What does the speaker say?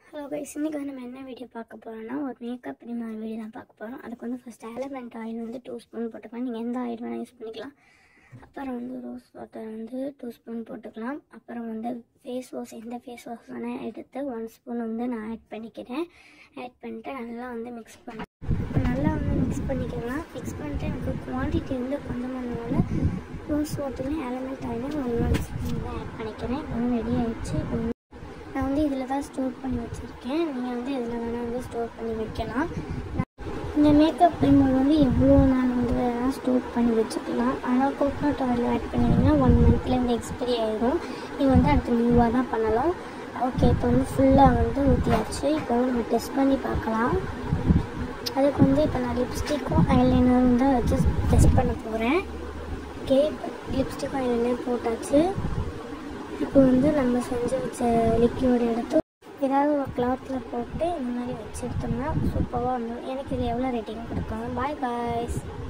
hello guys இன்றைக்கி வந்து நம்ம என்ன வீடியோ பார்க்க போகிறோம்னா ஒரு மேக்கப் ரிமூவர் வீடியோ தான் பார்க்க போகிறோம் அதுக்கு வந்து ஃபஸ்ட் எலமெண்ட் ஆயில் வந்து டூ ஸ்பூன் போட்டுக்கலாம் நீங்கள் எந்த ஆயில் வேணால் யூஸ் பண்ணிக்கலாம் அப்புறம் வந்து ரோஸ் வாட்டர் வந்து டூ ஸ்பூன் போட்டுக்கலாம் அப்புறம் வந்து ஃபேஸ் வாஷ் எந்த ஃபேஸ் வாஷ் வேணால் எடுத்து ஒன் ஸ்பூன் வந்து நான் ஆட் பண்ணிக்கிறேன் ஆட் பண்ணிட்டு நல்லா வந்து மிக்ஸ் பண்ண நல்லா வந்து மிக்ஸ் பண்ணிக்கலாம் மிக்ஸ் பண்ணிட்டு எனக்கு குவான்டிட்டி வந்து கொஞ்சமானனால ரோஸ் வாட்டர்லையும் எலமெண்ட் ஆயிலும் ஒன் ஒன் ஸ்பூன் தான் ஆட் பண்ணிக்கிறேன் இப்போ வந்து ரெடி ஆயிடுச்சு இப்போ வந்து நான் வந்து இதில் தான் ஸ்டோர் பண்ணி வச்சுருக்கேன் நீங்கள் வந்து இதில் வேணால் வந்து ஸ்டோர் பண்ணி வைக்கலாம் இந்த மேக்கப் ரிமூவ் வந்து எவ்வளோ நாள் வந்து வேணால் ஸ்டோர் பண்ணி வச்சுக்கலாம் ஆனால் கோகோனட் ஆயில் ஆட் பண்ணிங்கன்னா ஒன் மந்த்லேருந்து எக்ஸ்பைரி ஆகிடும் நீங்கள் வந்து அடுத்து நியூவாக தான் பண்ணலாம் ஓகே இப்போ வந்து ஃபுல்லாக வந்து ஊற்றியாச்சு இப்போ வந்து நம்ம டெஸ்ட் பண்ணி பார்க்கலாம் அதுக்கு வந்து இப்போ நான் லிப்ஸ்டிக்கும் ஐலைனரும் தான் வச்சு டெஸ்ட் பண்ண போகிறேன் ஓகே இப்போ லிப்ஸ்டிக்கும் ஐலைனர் போட்டாச்சு இப்போ வந்து நம்ம செஞ்சு வச்ச லிக்யூட் எடுத்து ஏதாவது ஒரு கிளாத்தில் போட்டு இந்த மாதிரி வச்சு எடுத்தோம்னா சூப்பராக வந்துடும் எனக்கு இது எவ்வளோ ரேட்டிங் கொடுக்காங்க பாய் பாய்ஸ்